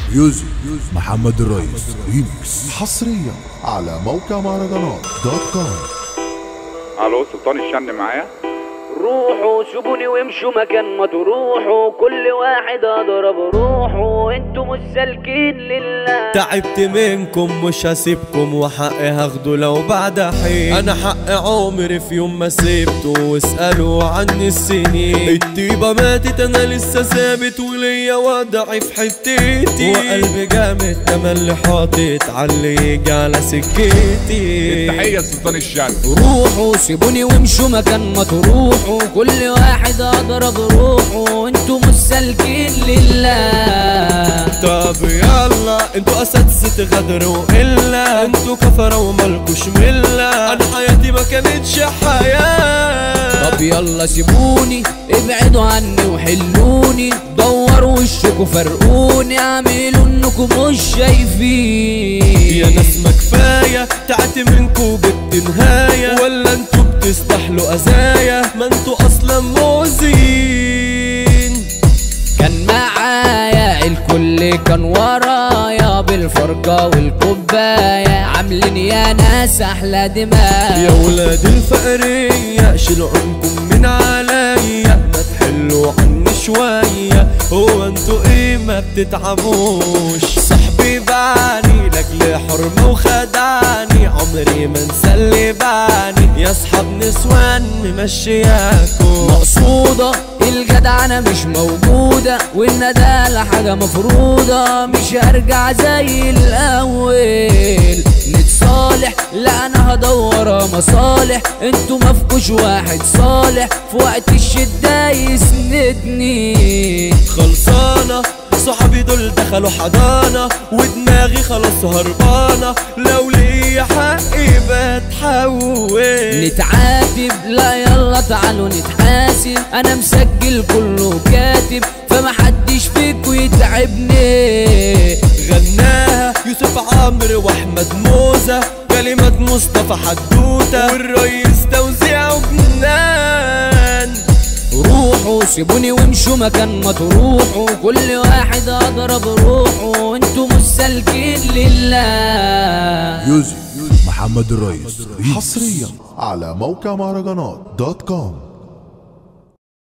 ميوزك محمد الرئيس ريمكس حصريا على موقع مهرجانات دوت كوم الو سلطان الشن معايا روحوا سيبوني وامشوا مكان ما تروحوا كل واحد اضرب روحه انتوا مش سالكين لله تعبت منكم مش هسيبكم وحقي هاخده لو بعد حين انا حق عمري في يوم ما سيبته واسألوا عني السنين الطيبة ماتت انا لسه ثابت وليا وضعي في حتتي وقلبي جامد تملي حاطط علي يجي على سكتي تحية لسلطان الشن روحوا سيبوني وامشوا مكان ما تروحوا كل واحد اضرب روحه انتوا مش سالكين لله طب يلا انتوا اساتذة غدر الا انتوا كفرة ومالكوش ملة انا حياتي ما كانتش حياة طب يلا سيبوني ابعدوا عني وحلوني دوروا وشكوا فرقوني اعملوا انكم مش شايفين يا ناس ما كفاية تعت منكوا بالنهاية ولا انتوا بتستحلوا ازايا ما انتوا اصلا موزين كان معايا الكل كان ورايا بالفرقة والكوباية عاملين يا ناس احلى دماء يا ولاد الفقرية شيلوا عنكم من عليا ما تحلوا عني شوية هو انتوا ايه ما بتتعبوش صاحبي بعني لاجل حرمة وخدعني عمري ما انسى اللي بعني يا اصحاب نسوان ممشياكم مقصودة الجدعنة مش موجودة والندالة حاجة مفروضة مش هرجع زي الأول نتصالح لا أنا هدور مصالح انتوا مفكوش واحد صالح في وقت الشدة يسندني خلصانة صحابي دول دخلوا حضانة ودماغي خلاص هربانة لو ليا حقي بتحول نتعاتب لا يلا تعالوا نتحاسب انا مسجل كله كاتب فمحدش فيكو يتعبني غناها يوسف عمرو واحمد موزة كلمات مصطفى حدوتة والريس توزيع جنان روحوا سيبوني وامشوا مكان ما تروحوا كل واحد اضرب روحه انتوا مش سالكين لله ميوزك محمد الرئيس ريمكس حصريا على موقع مهرجانات دوت كوم